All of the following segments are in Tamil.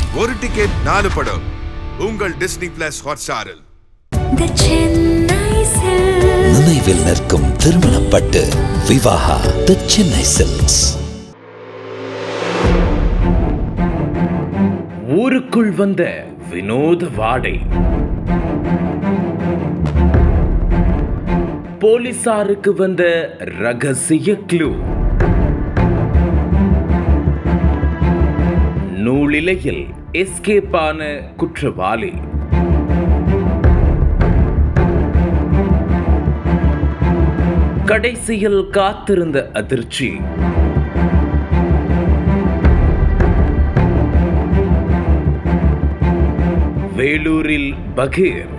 ஒரு டிக்கெட் நாலு படம் உங்கள் டிஸ்னி பிளஸ் ஹாட்ஸ்டாரில் The Chennai Silks. நினைவில் நிற்கும் திருமணப்பட்டு விவாகா தி சென்னை சில்க்ஸ் ஊருக்குள் வந்த வினோத வாடை போலீசாருக்கு வந்த ரகசிய க்ளூ நூலிலையில் எஸ்கேப்பான குற்றவாளி கடைசியில் காத்திருந்த அதிர்ச்சி வேலூரில் பகீர்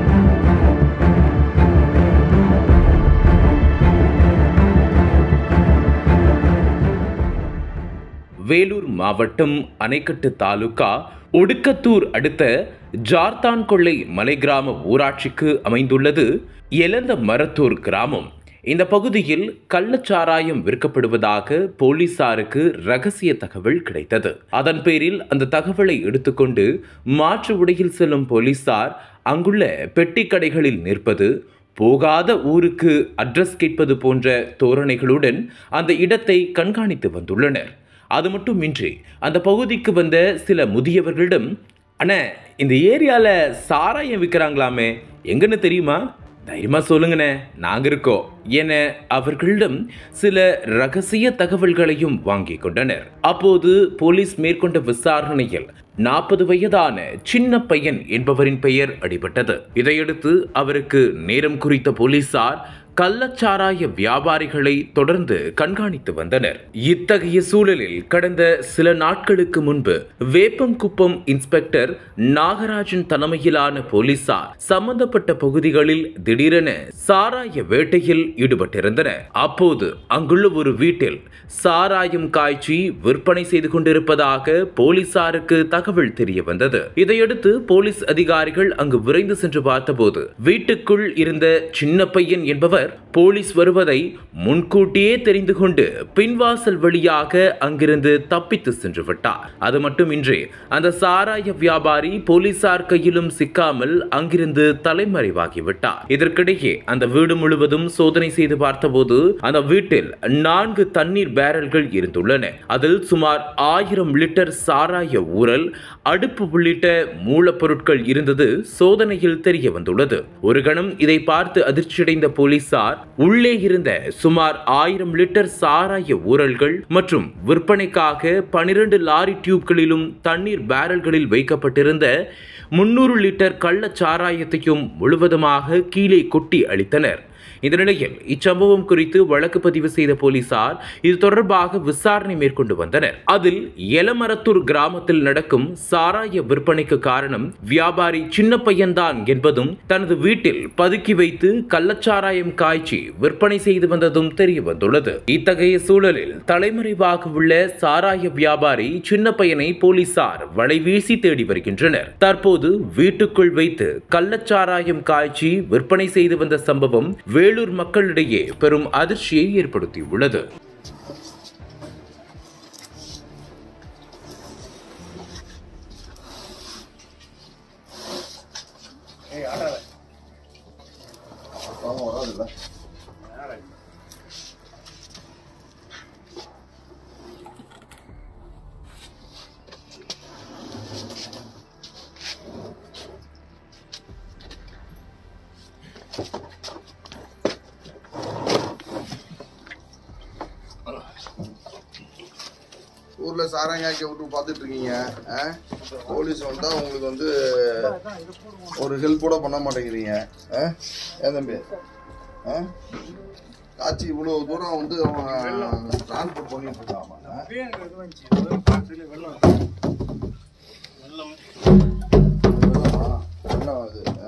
வேலூர் மாவட்டம் அணைக்கட்டு தாலுகா ஒடுக்கத்தூர் அடுத்த ஜார்தான் கொள்ளை மலை கிராம ஊராட்சிக்கு அமைந்துள்ளது எலந்த மரத்தூர் கிராமம் இந்த பகுதியில் கள்ளச்சாராயம் விற்கப்படுவதாக போலீசாருக்கு ரகசிய தகவல் கிடைத்தது அதன் பேரில் அந்த தகவலை எடுத்துக்கொண்டு மாற்று உடையில் செல்லும் போலீசார் அங்குள்ள பெட்டி கடைகளில் நிற்பது போகாத ஊருக்கு அட்ரஸ் கேட்பது போன்ற தோரணைகளுடன் அந்த இடத்தை கண்காணித்து வந்துள்ளனர் அது மட்டுமின்றி அந்த பகுதிக்கு வந்த சில முதியவர்களிடம் அண்ணே இந்த ஏரியால சாராயம் விற்கிறாங்களாமே எங்கன்னு தெரியுமா தைரியமா சொல்லுங்கண்ணே நாங்க இருக்கோம் என அவர்களிடம் சில ரகசிய தகவல்களையும் வாங்கி கொண்டனர் அப்போது போலீஸ் மேற்கொண்ட விசாரணையில் நாற்பது வயதான சின்ன பையன் என்பவரின் பெயர் அடிபட்டது இதையடுத்து அவருக்கு நேரம் குறித்த போலீசார் கள்ளச்சாராய வியாபாரிகளை தொடர்ந்து கண்காணித்து வந்தனர் இத்தகைய சூழலில் கடந்த சில நாட்களுக்கு முன்பு வேப்பங்குப்பம் இன்ஸ்பெக்டர் நாகராஜன் தலைமையிலான போலீசார் சம்பந்தப்பட்ட பகுதிகளில் திடீரென சாராய வேட்டையில் ஈடுபட்டிருந்தனர் அப்போது அங்குள்ள ஒரு வீட்டில் சாராயம் காய்ச்சி விற்பனை செய்து கொண்டிருப்பதாக போலீசாருக்கு தகவல் தெரிய வந்தது இதையடுத்து போலீஸ் அதிகாரிகள் அங்கு விரைந்து சென்று பார்த்தபோது வீட்டுக்குள் இருந்த சின்ன பையன் என்பவர் போலீஸ் வருவதை முன்கூட்டியே தெரிந்து கொண்டு பின்வாசல் வழியாக அங்கிருந்து தப்பித்து சென்று விட்டார் அது மட்டுமின்றி அந்த சாராய வியாபாரி போலீசார் கையிலும் சிக்காமல் அங்கிருந்து தலைமறைவாகிவிட்டார் இதற்கிடையே அந்த வீடு முழுவதும் சோதனை செய்து பார்த்தபோது அந்த வீட்டில் நான்கு தண்ணீர் பேரல்கள் இருந்துள்ளன அதில் சுமார் ஆயிரம் லிட்டர் சாராய ஊறல் அடுப்பு உள்ளிட்ட மூலப்பொருட்கள் இருந்தது சோதனையில் தெரிய வந்துள்ளது ஒரு கணம் இதை பார்த்து அதிர்ச்சியடைந்த போலீசார் உள்ளே இருந்த சுமார் ஆயிரம் லிட்டர் சாராய ஊறல்கள் மற்றும் விற்பனைக்காக பனிரெண்டு லாரி டியூப்களிலும் தண்ணீர் பேரல்களில் வைக்கப்பட்டிருந்த முன்னூறு லிட்டர் கள்ள சாராயத்தையும் முழுவதுமாக கீழே கொட்டி அளித்தனர் இந்த நிலையில் இச்சம்பவம் குறித்து வழக்கு பதிவு செய்த போலீசார் இது தொடர்பாக விசாரணை மேற்கொண்டு வந்தனர் அதில் எலமரத்தூர் கிராமத்தில் நடக்கும் சாராய விற்பனைக்கு காரணம் வியாபாரி சின்ன பையன்தான் என்பதும் தனது வீட்டில் பதுக்கி வைத்து கள்ளச்சாராயம் காய்ச்சி விற்பனை செய்து வந்ததும் தெரிய வந்துள்ளது இத்தகைய சூழலில் தலைமறைவாக உள்ள சாராய வியாபாரி சின்ன பையனை போலீசார் வலைவீசி தேடி வருகின்றனர் தற்போது வீட்டுக்குள் வைத்து கள்ளச்சாராயம் காய்ச்சி விற்பனை செய்து வந்த சம்பவம் வேலூர் மக்களிடையே பெரும் அதிர்ச்சியை ஏற்படுத்தியுள்ளது ஊர்ல சாராங்காய்க்க விட்டு பார்த்துட்டு இருக்கீங்க ஆ? போலீஸ் வந்தா உங்களுக்கு வந்து ஒரு ஹெல்ப் கூட பண்ண மாட்டேங்கிறீங்க ஆ? ஏன் தம்பி ஆ? காட்சி இவ்வளவு தூரம் வந்து அவன் டிரான்ஸ்போர்ட் பண்ணிட்டு இருக்கான் ஆ? வெள்ளமா? வெள்ளம் அது ஆ?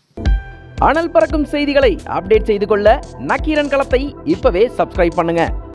அனல் பறக்கும் செய்திகளை அப்டேட் செய்து கொள்ள நக்கீரன் களத்தை இப்பவே சப்ஸ்கிரைப் பண்ணுங்க